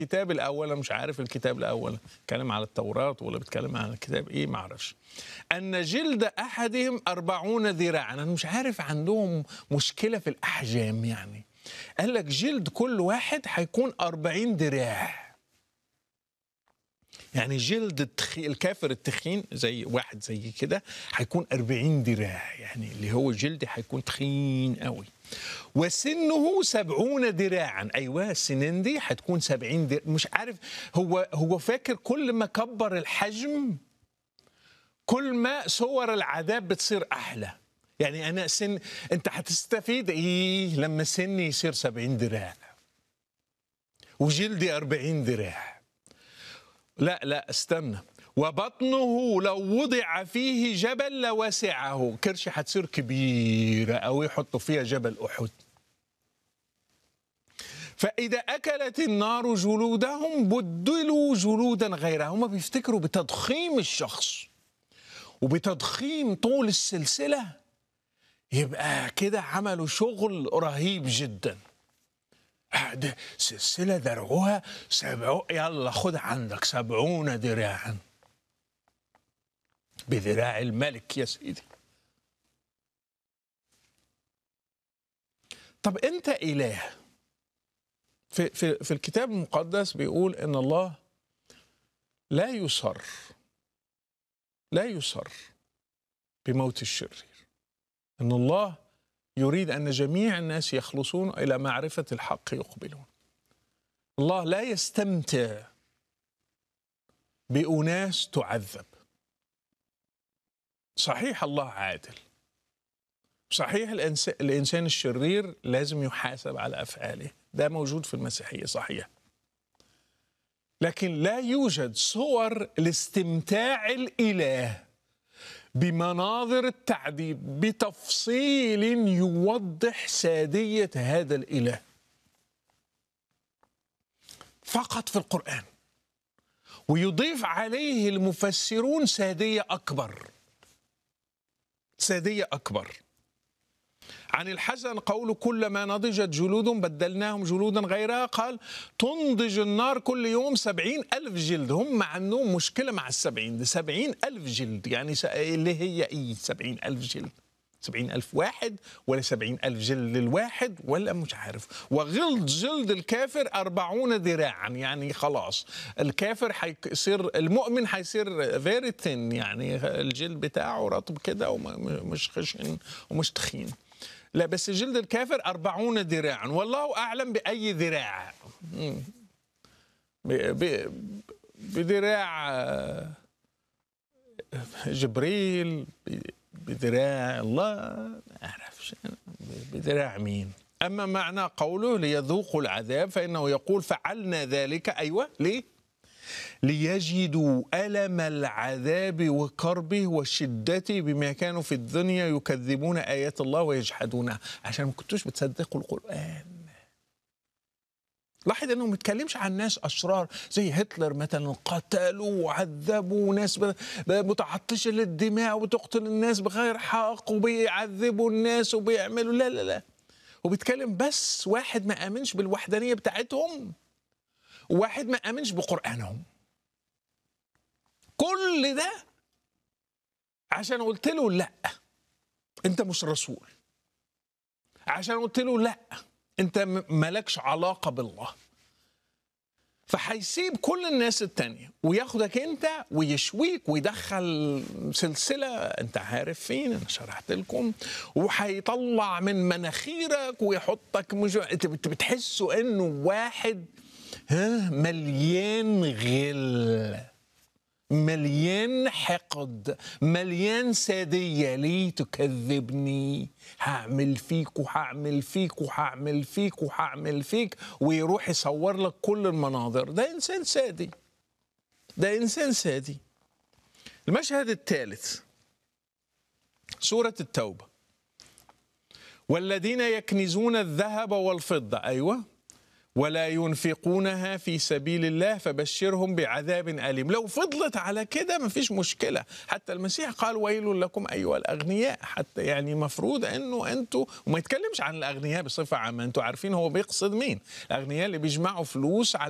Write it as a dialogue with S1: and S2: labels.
S1: الكتاب الاول أنا مش عارف الكتاب الاول بيتكلم على التوراه ولا بيتكلم على الكتاب ايه ما اعرفش ان جلد احدهم أربعون ذراعا انا مش عارف عندهم مشكله في الاحجام يعني قال لك جلد كل واحد هيكون أربعين ذراع يعني جلد التخي... الكافر التخين زي واحد زي كده هيكون 40 ذراع يعني اللي هو جلدي هيكون تخين قوي وسنه سبعون ذراعا ايوه السنين دي هتكون سبعين ذراع مش عارف هو هو فاكر كل ما كبر الحجم كل ما صور العذاب بتصير احلى يعني انا سن انت هتستفيد ايه لما سني يصير سبعين ذراع وجلدي أربعين ذراع لا لا استنى وبطنه لو وضع فيه جبل لوسعه كرشة هتصير كبيرة أو يحطوا فيها جبل أحد فإذا أكلت النار جلودهم بدلوا جلودا غيرها هم بيفتكروا بتضخيم الشخص وبتضخيم طول السلسلة يبقى كده عملوا شغل رهيب جداً ده سلسلة درعوها سبعو يلا خد عندك سبعون ذراعا بذراع الملك يا سيدي طب انت اله في, في, في الكتاب المقدس بيقول ان الله لا يصر لا يصر بموت الشرير ان الله يريد ان جميع الناس يخلصون الى معرفه الحق يقبلون. الله لا يستمتع باناس تعذب. صحيح الله عادل. صحيح الانسان الشرير لازم يحاسب على افعاله، ده موجود في المسيحيه صحيح. لكن لا يوجد صور لاستمتاع الاله بمناظر التعذيب بتفصيل يوضح سادية هذا الإله فقط في القرآن ويضيف عليه المفسرون سادية أكبر سادية أكبر عن الحسن قول كلما نضجت جلود بدلناهم جلودا غيرها قال تنضج النار كل يوم سبعين ألف جلد هم عندهم مشكلة مع السبعين ده سبعين ألف جلد يعني اللي هي إيه سبعين ألف جلد سبعين ألف واحد ولا سبعين ألف جلد للواحد ولا مش عارف وغلظ جلد الكافر أربعون ذراعا يعني خلاص الكافر حيصير المؤمن حيصير فيري ثين يعني الجلد بتاعه رطب كده ومش خشن ومش تخين لا بس جلد الكافر أربعون ذراعا والله أعلم بأي ذراع بذراع جبريل بذراع الله ما أعرفش بذراع مين أما معنى قوله ليذوقوا العذاب فإنه يقول فعلنا ذلك أيوة ليه ليجدوا ألم العذاب وكربه وشدته بما كانوا في الدنيا يكذبون آيات الله ويجحدونها عشان ما كنتوش بتصدقوا القرآن لاحظ انه ما بيتكلمش عن ناس اشرار زي هتلر مثلا قتلوا وعذبوا ناس متعطشه للدماء وبتقتل الناس بغير حق وبيعذبوا الناس وبيعملوا لا لا لا وبيتكلم بس واحد ما امنش بالوحدانيه بتاعتهم وواحد ما امنش بقرانهم كل ده عشان قلت له لا انت مش رسول عشان قلت له لا انت مالكش علاقه بالله فهيسيب كل الناس التانية وياخدك انت ويشويك ويدخل سلسلة انت عارف فين انا شرحت لكم وهيطلع من مناخيرك ويحطك مش انت بتحسوا انه واحد ها مليان غل مليان حقد مليان سادية ليه تكذبني هعمل فيك وهعمل فيك وهعمل فيك وهعمل فيك ويروح يصور لك كل المناظر ده إنسان سادي ده إنسان سادي المشهد الثالث سورة التوبة والذين يكنزون الذهب والفضة أيوة ولا ينفقونها في سبيل الله فبشرهم بعذاب أليم لو فضلت على كده ما فيش مشكلة حتى المسيح قال ويل لكم أيها الأغنياء حتى يعني مفروض أنه أنتوا وما يتكلمش عن الأغنياء بصفة عامة أنتوا عارفين هو بيقصد مين الأغنياء اللي بيجمعوا فلوس على